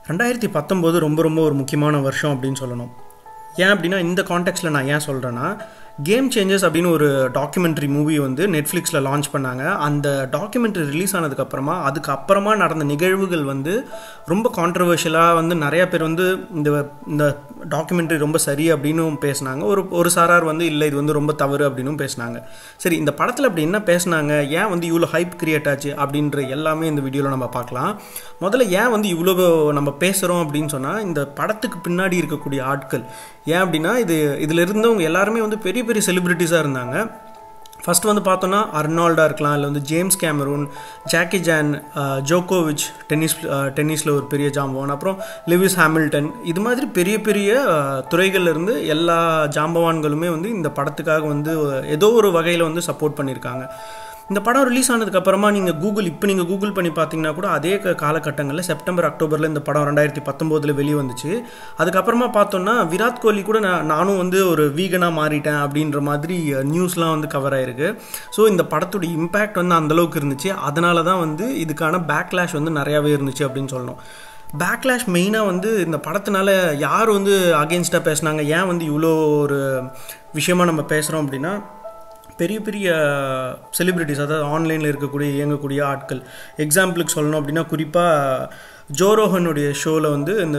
ரெண்டாயிரத்தி பத்தொம்போது ரொம்ப ரொம்ப ஒரு முக்கியமான வருஷம் அப்படின்னு சொல்லணும் ஏன் அப்படின்னா இந்த கான்டெக்ட்டில் நான் ஏன் சொல்கிறேன்னா கேம் சேஞ்சஸ் அப்படின்னு ஒரு டாக்குமெண்ட்ரி மூவி வந்து நெட்ஃப்ளிக்ஸில் லான்ச் பண்ணாங்க அந்த டாக்குமெண்ட்ரி ரிலீஸ் ஆனதுக்கப்புறமா அதுக்கப்புறமா நடந்த நிகழ்வுகள் வந்து ரொம்ப கான்ட்ரவர்ஷியலாக வந்து நிறைய பேர் வந்து இந்த இந்த டாக்குமெண்ட்ரி ரொம்ப சரி அப்படின்னு பேசினாங்க ஒரு ஒரு சாரார் வந்து இல்லை இது வந்து ரொம்ப தவறு அப்படின்னும் பேசினாங்க சரி இந்த படத்தில் அப்படி என்ன பேசினாங்க ஏன் வந்து இவ்வளோ ஹைப் கிரியேட் ஆச்சு அப்படின்ற எல்லாமே இந்த வீடியோவில் நம்ம பார்க்கலாம் முதல்ல ஏன் வந்து இவ்வளோ நம்ம பேசுகிறோம் அப்படின்னு சொன்னால் இந்த படத்துக்கு பின்னாடி இருக்கக்கூடிய ஆட்கள் ஏன் அப்படின்னா இது இதில் இருந்தவங்க எல்லாருமே வந்து பெரிய பெரிய செலிப்ரிட்டிஸாக இருந்தாங்க ஃபஸ்ட் வந்து பார்த்தோன்னா அர்னால்டாக இருக்கலாம் இல்லை வந்து ஜேம்ஸ் கேமரூன் ஜாக்கி ஜான் ஜோகோவிச் டென்னிஸ் டென்னிஸில் ஒரு பெரிய ஜாம்பவான் அப்புறம் லிவிஸ் ஹாமில்டன் இது மாதிரி பெரிய பெரிய துறைகள்லேருந்து எல்லா ஜாம்பவான்களுமே வந்து இந்த படத்துக்காக வந்து ஏதோ ஒரு வகையில் வந்து சப்போர்ட் பண்ணியிருக்காங்க இந்த படம் ரிலீஸ் ஆனதுக்கப்புறமா நீங்கள் கூகுள் இப்போ நீங்கள் கூகுள் பண்ணி பார்த்தீங்கன்னா கூட அதே காலகட்டங்களில் செப்டம்பர் அக்டோபரில் இந்த படம் ரெண்டாயிரத்தி பத்தொம்போதில் வெளியே வந்துச்சு அதுக்கப்புறமா பார்த்தோன்னா விராட் கோலி கூட நான் நானும் வந்து ஒரு வீகனாக மாறிட்டேன் அப்படின்ற மாதிரி நியூஸ்லாம் வந்து கவர் ஆயிருக்கு ஸோ இந்த படத்துடைய இம்பேக்ட் வந்து அந்தளவுக்கு இருந்துச்சு அதனால தான் வந்து இதுக்கான பேக்லாஷ் வந்து நிறையாவே இருந்துச்சு அப்படின்னு சொல்லணும் பேக்லாஷ் மெயினாக வந்து இந்த படத்தினால யார் வந்து அகேன்ஸ்டாக பேசுனாங்க ஏன் வந்து இவ்வளோ ஒரு விஷயமா நம்ம பேசுகிறோம் அப்படின்னா பெரிய பெரிய செலிப்ரிட்டிஸ் அதாவது ஆன்லைனில் இருக்கக்கூடிய இயங்கக்கூடிய ஆட்கள் எக்ஸாம்பிளுக்கு சொல்லணும் அப்படின்னா குறிப்பாக ஜோரோஹனுடைய ஷோவில் வந்து இந்த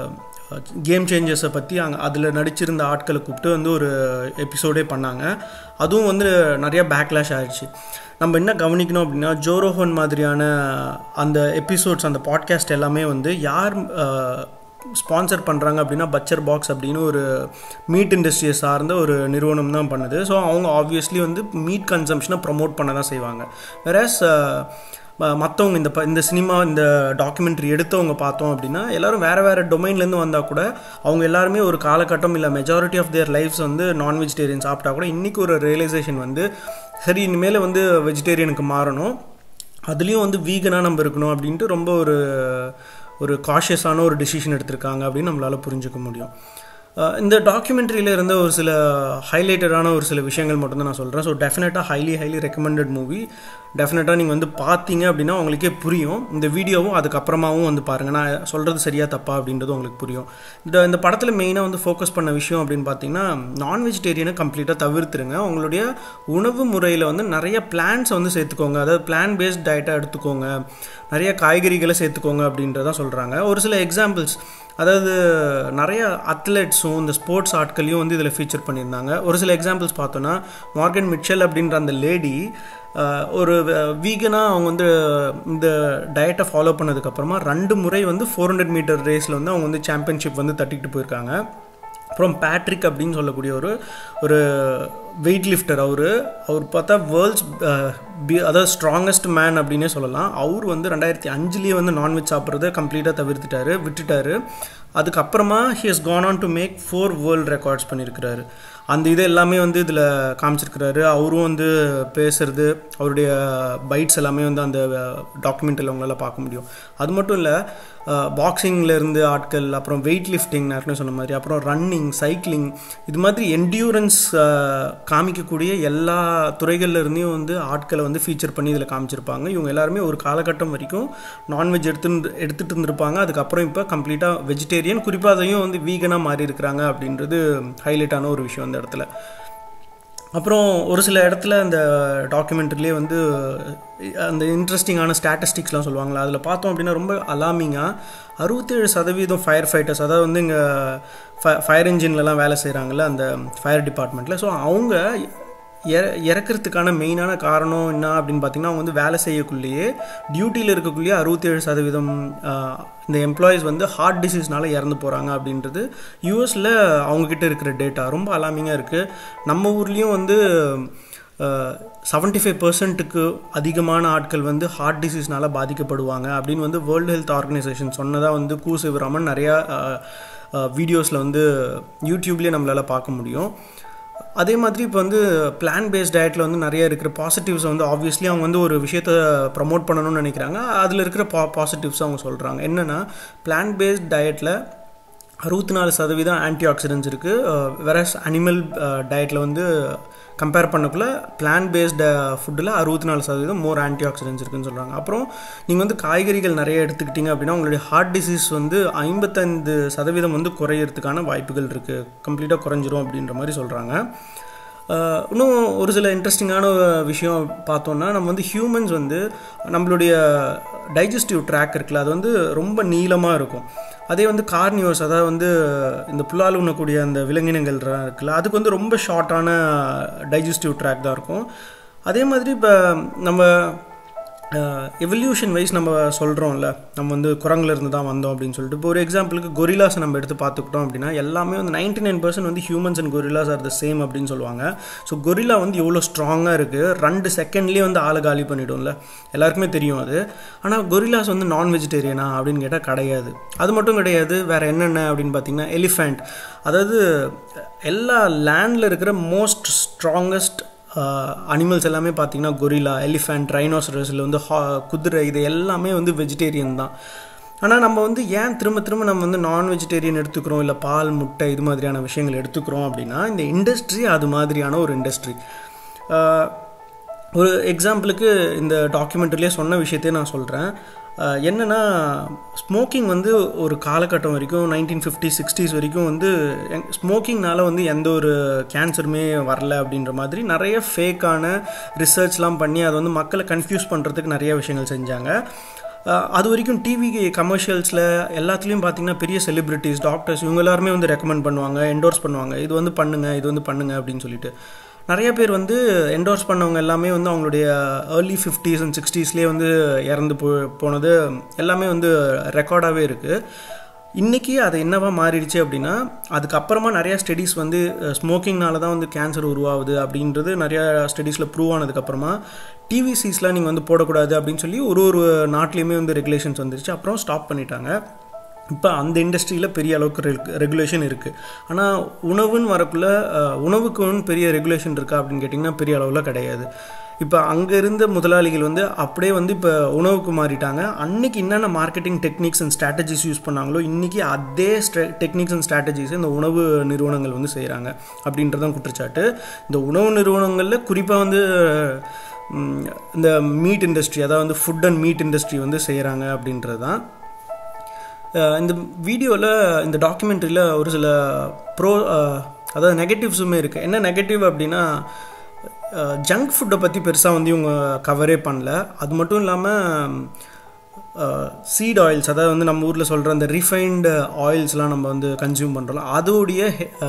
கேம் சேஞ்சர்ஸை பற்றி அங்கே அதில் நடிச்சிருந்த ஆட்களை கூப்பிட்டு வந்து ஒரு எபிசோடே பண்ணாங்க அதுவும் வந்து நிறையா பேக்லாஷ் ஆயிடுச்சு நம்ம என்ன கவனிக்கணும் அப்படின்னா ஜோரோஹன் மாதிரியான அந்த எபிசோட்ஸ் அந்த பாட்காஸ்ட் எல்லாமே வந்து யார் ஸ்பான்சர் பண்ணுறாங்க அப்படின்னா பச்சர் பாக்ஸ் அப்படின்னு ஒரு மீட் இண்டஸ்ட்ரியை சார்ந்த ஒரு நிறுவனம் தான் பண்ணுது ஸோ அவங்க ஆப்வியஸ்லி வந்து மீட் கன்சம்ஷனை ப்ரமோட் பண்ண தான் செய்வாங்க வேறஸ் மற்றவங்க இந்த ப இந்த சினிமா இந்த டாக்குமெண்ட்ரி எடுத்தவங்க பார்த்தோம் அப்படின்னா எல்லோரும் வேறு வேறு டொமைன்லேருந்து வந்தால் கூட அவங்க எல்லாருமே ஒரு காலகட்டம் இல்லை மெஜாரிட்டி ஆஃப் தேர் லைஃப்ஸ் வந்து நான் வெஜிடேரியன் சாப்பிட்டா கூட இன்றைக்கி ஒரு ரியலைசேஷன் வந்து சரி இனிமேல் வந்து வெஜிடேரியனுக்கு மாறணும் அதுலேயும் வந்து வீகனாக நம்ம இருக்கணும் அப்படின்ட்டு ரொம்ப ஒரு ஒரு காஷியஸான ஒரு டிசிஷன் எடுத்திருக்காங்க அப்படின்னு நம்மளால் புரிஞ்சுக்க முடியும் இந்த டாக்குமெண்ட்ரியில் இருந்த ஒரு சில ஹைலைட்டடான ஒரு சில விஷயங்கள் மட்டும்தான் நான் சொல்கிறேன் ஸோ டெஃபினட்டாக ஹைலி ஹைலி ரெக்கமெண்டட் மூவி டெஃபினட்டாக நீங்கள் வந்து பார்த்தீங்க அப்படின்னா உங்களுக்கே புரியும் இந்த வீடியோவும் அதுக்கப்புறமாவும் வந்து பாருங்கள் நான் சொல்கிறது சரியாக தப்பா அப்படின்றது உங்களுக்கு புரியும் இந்த இந்த படத்தில் மெயினாக வந்து ஃபோக்கஸ் பண்ண விஷயம் அப்படின்னு பார்த்தீங்கன்னா நான் வெஜிடேரியனை கம்ப்ளீட்டாக தவிர்த்துருங்க உங்களுடைய உணவு முறையில் வந்து நிறைய பிளான்ஸை வந்து சேர்த்துக்கோங்க அதாவது பிளான் பேஸ்ட் டயட்டாக எடுத்துக்கோங்க நிறைய காய்கறிகளை சேர்த்துக்கோங்க அப்படின்றதான் சொல்கிறாங்க ஒரு சில எக்ஸாம்பிள்ஸ் அதாவது நிறைய அத்லெட்ஸும் இந்த ஸ்போர்ட்ஸ் ஆட்களையும் வந்து இதில் ஃபீச்சர் பண்ணியிருந்தாங்க ஒரு சில எக்ஸாம்பிள்ஸ் பார்த்தோன்னா மார்கன் மிச்சல் அப்படின்ற அந்த லேடி ஒரு வீகனாக அவங்க வந்து இந்த டயட்டை ஃபாலோ பண்ணதுக்கப்புறமா ரெண்டு முறை வந்து ஃபோர் ஹண்ட்ரட் மீட்டர் ரேஸில் வந்து அவங்க வந்து சாம்பியன்ஷிப் வந்து தட்டிக்கிட்டு போயிருக்காங்க அப்புறம் பேட்ரிக் அப்படின்னு சொல்லக்கூடிய ஒரு ஒரு வெயிட் லிஃப்டர் அவர் அவர் பார்த்தா வேர்ல்ட்ஸ் பி அதாவது ஸ்ட்ராங்கஸ்ட் மேன் அப்படின்னே சொல்லலாம் அவர் வந்து ரெண்டாயிரத்தி அஞ்சுலேயே வந்து நான்வெஜ் சாப்பிட்றத கம்ப்ளீட்டாக தவிர்த்துட்டாரு விட்டுட்டாரு அதுக்கப்புறமா he has gone on to make four world records பண்ணியிருக்கிறாரு அந்த இது எல்லாமே வந்து இதில் காமிச்சிருக்கிறாரு அவரும் வந்து பேசுகிறது அவருடைய பைட்ஸ் எல்லாமே வந்து அந்த டாக்குமெண்ட்டில் உங்களால் பார்க்க முடியும் அது மட்டும் இல்லை பாக்ஸிங்கில் இருந்து ஆட்கள் அப்புறம் வெயிட் லிஃப்டிங் நான் சொன்ன மாதிரி அப்புறம் ரன்னிங் சைக்கிளிங் இது மாதிரி என்டியூரன்ஸ் காமிக்கக்கூடிய எல்லா துறைகளில் இருந்தையும் வந்து ஆட்களை வந்து ஃபீச்சர் பண்ணி இதில் காமிச்சிருப்பாங்க இவங்க எல்லாருமே ஒரு காலகட்டம் வரைக்கும் நான்வெஜ் எடுத்து எடுத்துகிட்டு இருந்திருப்பாங்க அதுக்கப்புறம் இப்போ கம்ப்ளீட்டாக வெஜிடேரியன் குறிப்பாக அதையும் வந்து வீகனாக மாறி இருக்கிறாங்க அப்படின்றது ஹைலைட்டான ஒரு விஷயம் அந்த இடத்துல அப்புறம் ஒரு சில இடத்துல அந்த டாக்குமெண்ட்ரிலே வந்து அந்த இன்ட்ரெஸ்டிங்கான ஸ்டாட்டிஸ்டிக்ஸ்லாம் சொல்லுவாங்களா அதில் பார்த்தோம் அப்படின்னா ரொம்ப அலாமிங்காக அறுபத்தேழு சதவீதம் ஃபயர் ஃபைட்டர்ஸ் அதாவது வந்து இங்கே ஃப ஃபயர் இன்ஜின்லலாம் வேலை செய்கிறாங்கல்ல அந்த ஃபயர் டிபார்ட்மெண்ட்டில் ஸோ அவங்க இற இறக்கிறதுக்கான மெயினான காரணம் என்ன அப்படின்னு பார்த்தீங்கன்னா அவங்க வந்து வேலை செய்யக்குள்ளேயே டியூட்டியில் இருக்கக்குள்ளேயே அறுபத்தேழு சதவீதம் இந்த எம்ப்ளாயீஸ் வந்து ஹார்ட் டிசீஸ்னால இறந்து போகிறாங்க அப்படின்றது யூஎஸில் அவங்கக்கிட்ட இருக்கிற டேட்டா ரொம்ப அலாமிங்காக இருக்குது நம்ம ஊர்லேயும் வந்து செவன்ட்டி ஃபைவ் பர்சன்ட்டுக்கு அதிகமான ஆட்கள் வந்து ஹார்ட் டிசீஸ்னால பாதிக்கப்படுவாங்க அப்படின்னு வந்து வேர்ல்டு ஹெல்த் ஆர்கனைசேஷன் சொன்னதாக வந்து கு சிவராமன் நிறையா வீடியோஸில் வந்து யூடியூப்லேயே நம்மளால் பார்க்க முடியும் அதே மாதிரி இப்போ வந்து பிளான் பேஸ்ட் டயட்டில் வந்து நிறைய இருக்கிற பாசிட்டிவ்ஸ் வந்து ஆப்வியஸ்லி அவங்க வந்து ஒரு விஷயத்தை ப்ரமோட் பண்ணணும்னு நினைக்கிறாங்க அதில் இருக்கிற பா பாசிட்டிவ்ஸ் அவங்க சொல்கிறாங்க என்னென்னா பிளான் பேஸ்ட் டயட்டில் அறுபத்தி நாலு சதவீதம் ஆன்டி ஆக்சிடென்ட்ஸ் இருக்குது வெரஸ் அனிமல் டயட்டில் வந்து கம்பேர் பண்ணக்குள்ள பிளான் பேஸ்டு ஃபுட்டில் அறுபத்தி நாலு சதவீதம் மோர் ஆன்டி ஆக்சிடென்ட்ஸ் இருக்குன்னு சொல்கிறாங்க அப்புறம் நீங்கள் வந்து காய்கறிகள் நிறைய எடுத்துக்கிட்டீங்க அப்படின்னா உங்களுடைய ஹார்ட் டிசீஸ் வந்து ஐம்பத்தைந்து சதவீதம் வந்து குறையிறதுக்கான வாய்ப்புகள் இருக்குது கம்ப்ளீட்டாக குறைஞ்சிரும் அப்படின்ற மாதிரி சொல்கிறாங்க இன்னும் ஒரு சில இன்ட்ரெஸ்டிங்கான விஷயம் பார்த்தோன்னா நம்ம வந்து ஹியூமன்ஸ் வந்து நம்மளுடைய டைஜஸ்டிவ் ட்ராக் இருக்குல்ல அது வந்து ரொம்ப நீளமாக இருக்கும் அதே வந்து கார்னியோஸ் அதாவது வந்து இந்த புல்லால் உண்ணக்கூடிய அந்த விலங்கினங்கள் இருக்குல்ல அதுக்கு வந்து ரொம்ப ஷார்ட்டான டைஜஸ்டிவ் ட்ராக் தான் இருக்கும் அதே மாதிரி இப்போ நம்ம எவல்யூஷன் வைஸ் நம்ம சொல்கிறோம்ல நம்ம வந்து குரங்குல இருந்து தான் வந்தோம் அப்படின்னு சொல்லிட்டு இப்போ ஒரு எக்ஸாம்பிளுக்கு கொரிலாஸை நம்ம எடுத்து பார்த்துக்கிட்டோம் அப்படின்னா எல்லாமே வந்து நைன்டி நைன் பர்சன்ட் வந்து humans and gorillas are the same அப்படின்னு சொல்லுவாங்க ஸோ கொரிலா வந்து எவ்வளோ ஸ்ட்ராங்காக இருக்குது ரெண்டு செகண்ட்லேயே வந்து ஆளை காலி பண்ணிவிடும்ல எல்லாருக்குமே தெரியும் அது ஆனால் கொரிலாஸ் வந்து நான் வெஜிடேரியனா அப்படின்னு கேட்டால் கிடையாது அது மட்டும் கிடையாது வேறு என்னென்ன அப்படின்னு பார்த்தீங்கன்னா எலிஃபெண்ட் அதாவது எல்லா லேண்டில் இருக்கிற மோஸ்ட் ஸ்ட்ராங்கஸ்ட் அனிமல்ஸ் எல்லாமே பார்த்தீங்கன்னா கொரிலா எலிஃபெண்ட் ரைனோசரஸில் வந்து ஹா குதிரை இது எல்லாமே வந்து வெஜிடேரியன் தான் ஆனால் நம்ம வந்து ஏன் திரும்ப திரும்ப நம்ம வந்து நான் வெஜிடேரியன் எடுத்துக்கிறோம் இல்லை பால் முட்டை இது மாதிரியான விஷயங்கள் எடுத்துக்கிறோம் அப்படின்னா இந்த இண்டஸ்ட்ரி அது மாதிரியான ஒரு இண்டஸ்ட்ரி ஒரு எக்ஸாம்பிளுக்கு இந்த டாக்குமெண்ட்ரிலே சொன்ன விஷயத்தையே நான் சொல்கிறேன் என்னென்னா ஸ்மோக்கிங் வந்து ஒரு காலகட்டம் வரைக்கும் நைன்டீன் ஃபிஃப்டி சிக்ஸ்டீஸ் வரைக்கும் வந்து ஸ்மோக்கிங்னால வந்து எந்த ஒரு கேன்சருமே வரல அப்படின்ற மாதிரி நிறைய ஃபேக்கான ரிசர்ச்லாம் பண்ணி அதை வந்து மக்களை கன்ஃபியூஸ் பண்ணுறதுக்கு நிறைய விஷயங்கள் செஞ்சாங்க அது வரைக்கும் டிவி கமர்ஷியல்ஸில் எல்லாத்துலேயும் பார்த்தீங்கன்னா பெரிய செலிப்ரிட்டிஸ் டாக்டர்ஸ் இவங்க எல்லாருமே வந்து ரெக்கமெண்ட் பண்ணுவாங்க என்டோர்ஸ் பண்ணுவாங்க இது வந்து பண்ணுங்கள் இது வந்து பண்ணுங்கள் அப்படின்னு சொல்லிட்டு நிறைய பேர் வந்து என்டோர்ஸ் பண்ணவங்க எல்லாமே வந்து அவங்களுடைய ஏர்லி ஃபிஃப்டிஸ் அண்ட் சிக்ஸ்டீஸ்லேயே வந்து இறந்து போ போனது எல்லாமே வந்து ரெக்கார்டாகவே இருக்குது இன்றைக்கி அது என்னவா மாறிடுச்சு அப்படின்னா அதுக்கப்புறமா நிறையா ஸ்டடீஸ் வந்து ஸ்மோக்கிங்னால தான் வந்து கேன்சர் உருவாகுது அப்படின்றது நிறையா ஸ்டடீஸில் ப்ரூவ் ஆனதுக்கப்புறமா டிவிசிஸ்லாம் நீங்கள் வந்து போடக்கூடாது அப்படின்னு சொல்லி ஒரு ஒரு நாட்டிலையுமே வந்து ரெகுலேஷன்ஸ் வந்துருச்சு அப்புறம் ஸ்டாப் பண்ணிட்டாங்க இப்போ அந்த இண்டஸ்ட்ரியில் பெரிய அளவுக்கு ரெகுலேஷன் இருக்குது ஆனால் உணவுன்னு வரக்குள்ள உணவுக்குன்னு பெரிய ரெகுலேஷன் இருக்கா அப்படின்னு கேட்டிங்கன்னா பெரிய அளவில் கிடையாது இப்போ அங்கே இருந்த முதலாளிகள் வந்து அப்படியே வந்து இப்போ உணவுக்கு மாறிட்டாங்க அன்னைக்கு என்னென்ன marketing techniques and strategies use பண்ணாங்களோ இன்றைக்கி அதே டெக்னிக்ஸ் அண்ட் ஸ்ட்ராட்டஜிஸ் இந்த உணவு நிறுவனங்கள் வந்து செய்கிறாங்க அப்படின்றதான் குற்றச்சாட்டு இந்த உணவு நிறுவனங்களில் குறிப்பாக வந்து இந்த மீட் இண்டஸ்ட்ரி அதாவது வந்து ஃபுட் அண்ட் மீட் இண்டஸ்ட்ரி வந்து செய்கிறாங்க அப்படின்றது தான் இந்த வீடியோவில் இந்த டாக்குமெண்ட்ரியில் ஒரு சில ப்ரோ அதாவது நெகட்டிவ்ஸுமே இருக்குது என்ன நெகட்டிவ் அப்படின்னா ஜங்க் ஃபுட்டை பற்றி பெருசாக வந்து இவங்க கவரே பண்ணல அது மட்டும் இல்லாமல் சீட் ஆயில்ஸ் அதாவது வந்து நம்ம ஊரில் சொல்கிற அந்த ரிஃபைன்டு ஆயில்ஸ்லாம் நம்ம வந்து கன்சியூம் பண்ணுறோம் அதோடைய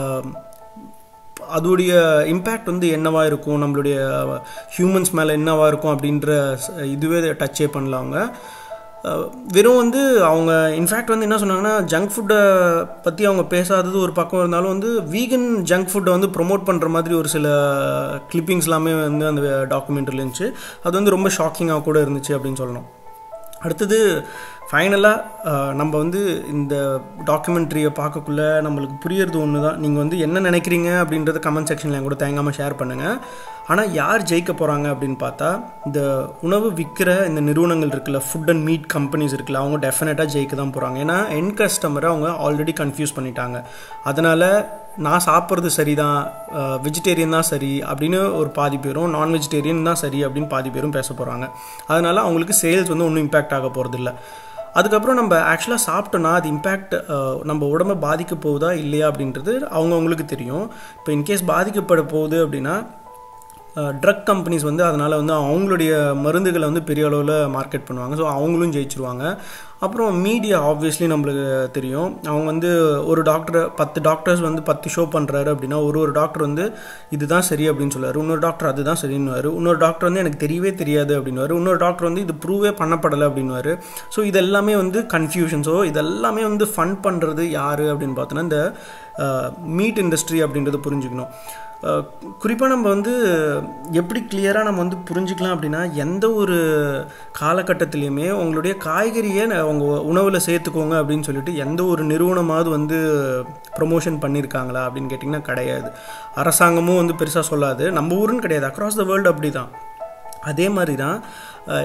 அதோடைய இம்பேக்ட் வந்து என்னவாக இருக்கும் நம்மளுடைய ஹியூமன்ஸ் மேலே என்னவாக இருக்கும் அப்படின்ற இதுவே டச்சே பண்ணல அவங்க வெறும் வந்து அவங்க இன்ஃபேக்ட் வந்து என்ன சொன்னாங்கன்னா ஜங்க் ஃபுட்டை பற்றி அவங்க பேசாதது ஒரு பக்கம் இருந்தாலும் வந்து வீகன் ஜங்க் ஃபுட்டை வந்து ப்ரொமோட் பண்ணுற மாதிரி ஒரு சில கிளிப்பிங்ஸ் எல்லாமே வந்து அந்த டாக்குமெண்ட்ரியில் இருந்துச்சு அது வந்து ரொம்ப ஷாக்கிங்காக கூட இருந்துச்சு அப்படின்னு சொல்லணும் அடுத்தது ஃபைனலாக நம்ம வந்து இந்த டாக்குமெண்ட்ரியை பார்க்கக்குள்ள நம்மளுக்கு புரியறது ஒன்று தான் நீங்கள் வந்து என்ன நினைக்கிறீங்க அப்படின்றத கமெண்ட் செக்ஷனில் என் கூட தேங்காமல் ஷேர் பண்ணுங்கள் ஆனால் யார் ஜெயிக்க போகிறாங்க அப்படின்னு பார்த்தா இந்த உணவு விற்கிற இந்த நிறுவனங்கள் இருக்குல்ல ஃபுட் அண்ட் மீட் கம்பெனிஸ் இருக்குல்ல அவங்க டெஃபினட்டாக ஜெயிக்க தான் போகிறாங்க ஏன்னா என் கஸ்டமரை அவங்க ஆல்ரெடி கன்ஃபியூஸ் பண்ணிட்டாங்க அதனால் நான் சாப்பிட்றது சரி தான் வெஜிடேரியன் தான் சரி அப்படின்னு ஒரு பாதி பேரும் நான் வெஜிடேரியன் தான் சரி அப்படின்னு பாதி பேரும் பேச போகிறாங்க அதனால் அவங்களுக்கு சேல்ஸ் வந்து ஒன்றும் இம்பேக்ட் ஆக போகிறதில்ல அதுக்கப்புறம் நம்ம ஆக்சுவலாக சாப்பிட்டோன்னா அது இம்பேக்ட் நம்ம உடம்பை பாதிக்க போகுதா இல்லையா அப்படின்றது அவங்கவுங்களுக்கு தெரியும் இப்போ இன்கேஸ் பாதிக்கப்பட போகுது அப்படின்னா ட்ரக் கம்பெனிஸ் வந்து அதனால் வந்து அவங்களுடைய மருந்துகளை வந்து பெரிய அளவில் மார்க்கெட் பண்ணுவாங்க ஸோ அவங்களும் ஜெயிச்சிருவாங்க அப்புறம் மீடியா ஆப்வியஸ்லி நம்மளுக்கு தெரியும் அவங்க வந்து ஒரு டாக்டர் பத்து டாக்டர்ஸ் வந்து பத்து ஷோ பண்ணுறாரு அப்படின்னா ஒரு ஒரு டாக்டர் வந்து இதுதான் சரி அப்படின்னு சொல்லுவார் இன்னொரு டாக்டர் அதுதான் சரின்னுவார் இன்னொரு டாக்டர் வந்து எனக்கு தெரியவே தெரியாது அப்படின்வார் இன்னொரு டாக்டர் வந்து இது ப்ரூவே பண்ணப்படலை அப்படின்வார் ஸோ இதெல்லாமே வந்து கன்ஃபியூஷன் ஸோ இதெல்லாமே வந்து ஃபன் பண்ணுறது யார் அப்படின்னு பார்த்தோன்னா இந்த மீட் இண்டஸ்ட்ரி அப்படின்றத புரிஞ்சுக்கணும் குறிப்பாக நம்ம வந்து எப்படி கிளியராக நம்ம வந்து புரிஞ்சுக்கலாம் அப்படின்னா எந்த ஒரு காலகட்டத்திலையுமே உங்களுடைய காய்கறியை உங்கள் உணவில் சேர்த்துக்கோங்க அப்படின்னு சொல்லிட்டு எந்த ஒரு நிறுவனமாவது வந்து ப்ரொமோஷன் பண்ணியிருக்காங்களா அப்படின்னு கேட்டிங்கன்னா கிடையாது அரசாங்கமும் வந்து பெருசாக சொல்லாது நம்ம ஊருன்னு கிடையாது அக்ராஸ் த வேர்ல்டு அப்படி தான் அதே மாதிரி தான்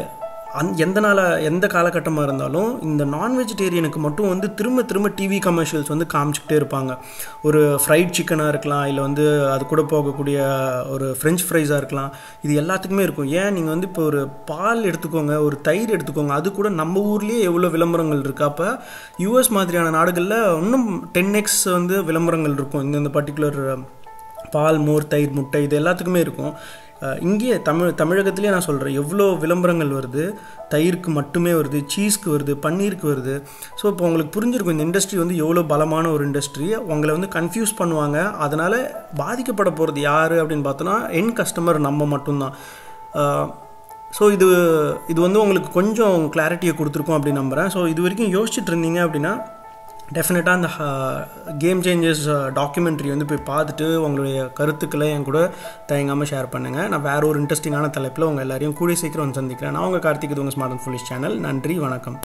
அந் எந்த நாள எந்த காலகட்டமாக இருந்தாலும் இந்த நான் வெஜிடேரியனுக்கு மட்டும் வந்து திரும்ப திரும்ப டிவி கமர்ஷியல்ஸ் வந்து காமிச்சிக்கிட்டே இருப்பாங்க ஒரு ஃப்ரைட் சிக்கனாக இருக்கலாம் இல்லை வந்து அது கூட போகக்கூடிய ஒரு ஃப்ரெஞ்ச் ஃப்ரைஸாக இருக்கலாம் இது எல்லாத்துக்குமே இருக்கும் ஏன் நீங்கள் வந்து இப்போ ஒரு பால் எடுத்துக்கோங்க ஒரு தயிர் எடுத்துக்கோங்க அது கூட நம்ம ஊர்லேயே எவ்வளோ விளம்பரங்கள் இருக்குது அப்போ யூஎஸ் மாதிரியான நாடுகளில் இன்னும் டென் எக்ஸ் வந்து விளம்பரங்கள் இருக்கும் இந்த பர்டிகுலர் பால் மோர் தயிர் முட்டை இது எல்லாத்துக்குமே இருக்கும் இங்கேயே தமிழ் தமிழகத்திலே நான் சொல்கிறேன் எவ்வளோ விளம்பரங்கள் வருது தயிருக்கு மட்டுமே வருது சீஸ்க்கு வருது பன்னீருக்கு வருது ஸோ இப்போ உங்களுக்கு புரிஞ்சிருக்கும் இந்த இண்டஸ்ட்ரி வந்து எவ்வளோ பலமான ஒரு இண்டஸ்ட்ரி உங்களை வந்து கன்ஃபியூஸ் பண்ணுவாங்க அதனால் பாதிக்கப்பட போகிறது யார் அப்படின்னு பார்த்தோன்னா என் கஸ்டமர் நம்ம மட்டும்தான் ஸோ இது இது வந்து உங்களுக்கு கொஞ்சம் கிளாரிட்டியை கொடுத்துருக்கோம் அப்படின்னு நம்புகிறேன் ஸோ இது வரைக்கும் யோசிச்சுட்டு இருந்தீங்க அப்படின்னா டெஃபினட்டாக அந்த கேம் சேஞ்சஸ் டாக்குமெண்ட்ரி வந்து போய் பார்த்துட்டு உங்களுடைய கருத்துக்களை என் கூட தயங்காமல் ஷேர் பண்ணுங்கள் நான் வேறு ஒரு இன்ட்ரெஸ்டிங்கான தலைப்பில் உங்கள் எல்லாரையும் கூடிய சீக்கிரம் வந்து சந்திக்கிறேன் நான் உங்கள் கார்த்திக் இது உங்கள் ஸ்மார்ட் அண்ட் ஃபுல்லிஷ் சேனல் நன்றி வணக்கம்